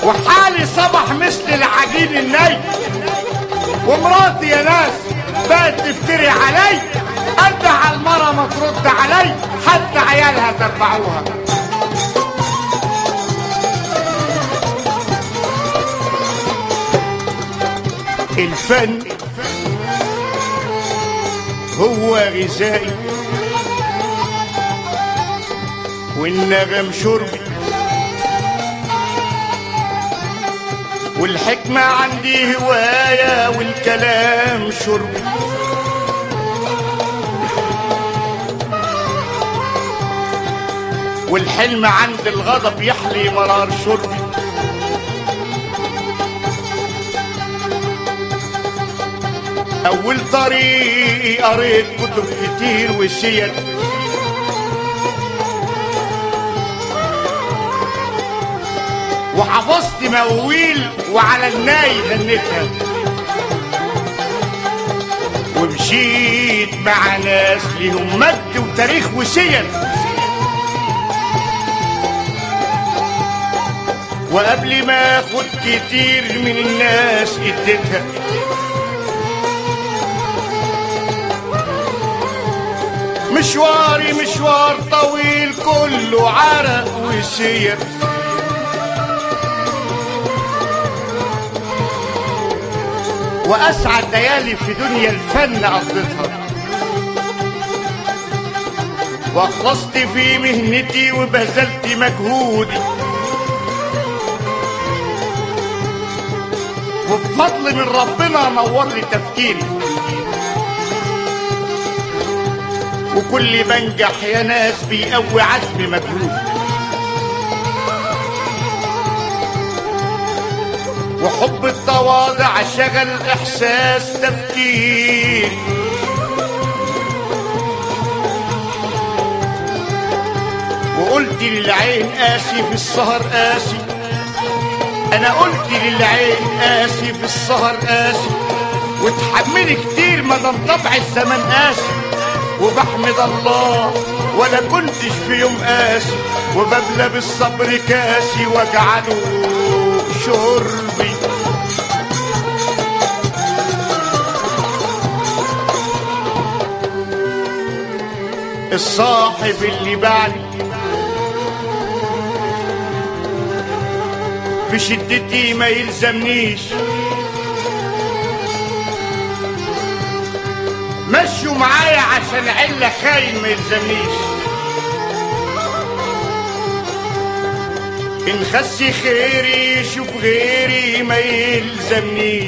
وحالي صبح مثل العجين الني ومراتي يا ناس بقت تفتري علي انت على المرة ما ترد علي حتى عيالها تبعوها الفن هو غذائي والنغم شربي والحكمة عندي هواية والكلام شربي والحلم عند الغضب يحلي مرار شربي أول طريقي قريت كتب كتير وسير وحفظت مواويل وعلى الناي غنيتها ومشيت مع ناس ليهم مجد وتاريخ وسير وقبل ما اخد كتير من الناس اديتها مشواري مشوار طويل كله عرق وسير واسعد ليالي في دنيا الفن قضيتها واخلصت في مهنتي وبذلت مجهودي وبفضل من ربنا نور لي تفكيري وكل بنجح يا ناس بيقوي عزم مجهود وحب التواضع شغل احساس تفكير وقلت للعين قاسي في السهر قاسي انا قلت للعين قاسي في السهر قاسي وتحملي كتير ما دام طبع الزمن قاسي وبحمد الله ولا كنتش في يوم قاسي وببلى بالصبر كاسي واجعله شربي الصاحب اللي بعدي في شدتي ما يلزمنيش مشوا معايا عشان علة خاين ما يلزمنيش إن خسي خيري يشوف غيري ما يلزمنيش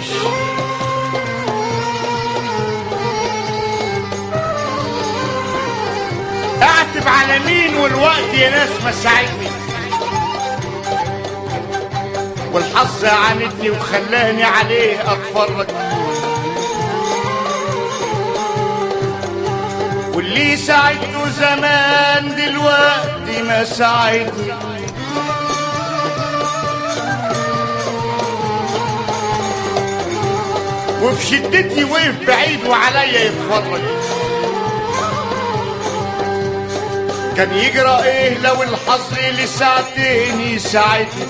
اعتب على مين والوقت يا ناس ما ساعدني والحظ عاندني وخلاني عليه اتفرج واللي ساعدته زمان دلوقتي ما ساعدني وفي شدتي وقف بعيد وعليا يتفرج كان يجرى ايه لو الحظ لساعتين يساعدني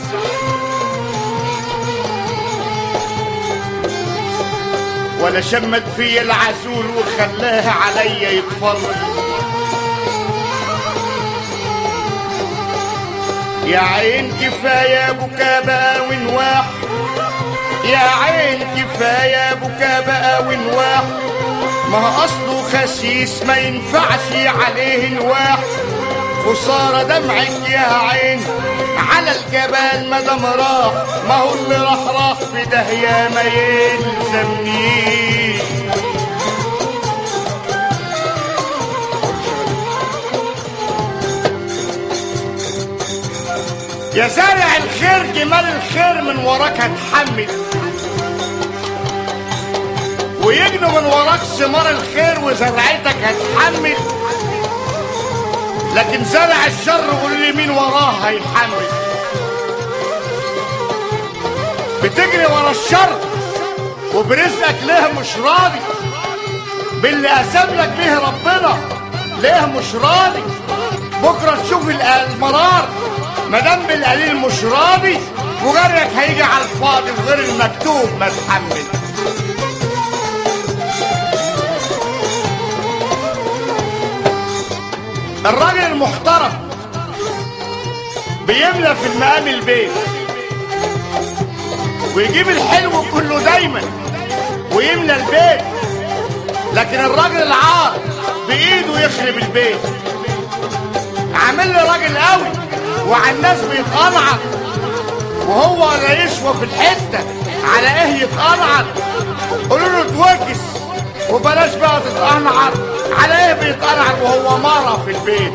ولا شمت في العسول وخلاها عليا يتفرج يا عين كفاية بكا بقى ونواح يا عين كفاية بكا بقى ونواح ما هو أصله خسيس ما ينفعش عليه نواح خسارة دمعك يا عين على الجبال ما دام راح ما هو اللي راح راح في داهية ما يلزمنيش يا زارع الخير جمال الخير من وراك هتحمل ويجنوا من وراك ثمار الخير وزرعتك هتحمل لكن زرع الشر قول لي مين وراه هيحمل بتجري ورا الشر وبرزقك ليه مش راضي باللي قسم لك بيه ربنا ليه مش راضي بكره تشوف المرار مادام بالقليل مش راضي وجرك هيجي على الفاضي وغير المكتوب ما تحمل الراجل المحترم بيملى في المقام البيت ويجيب الحلو كله دايما ويملى البيت لكن الراجل العار بايده يخرب البيت عامل لي راجل قوي وعلى الناس بيتقنعر وهو ولا يشوى في الحته على ايه يتقنعر قولوا له اتوكس وبلاش بقى تتقنعر على ايه بيتقنعر وهو مره في البيت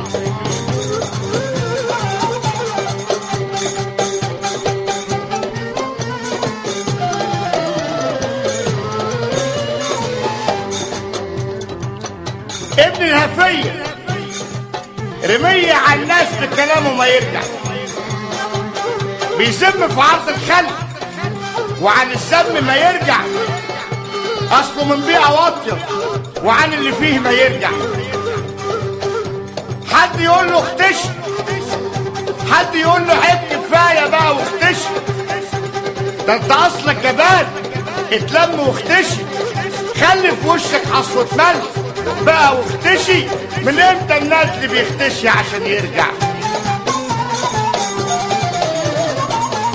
ابن الهفية رمية على الناس بكلامه ما يرجع بيسم في عرض الخلق وعن السم ما يرجع اصله من بيئة واطية وعن اللي فيه ما يرجع حد يقول له اختش حد يقول له عيب كفاية بقى واختش ده انت اصلك جبان اتلم واختشي خلي في وشك حصوة ملح بقى واختشي من امتى الناس اللي بيختشي عشان يرجع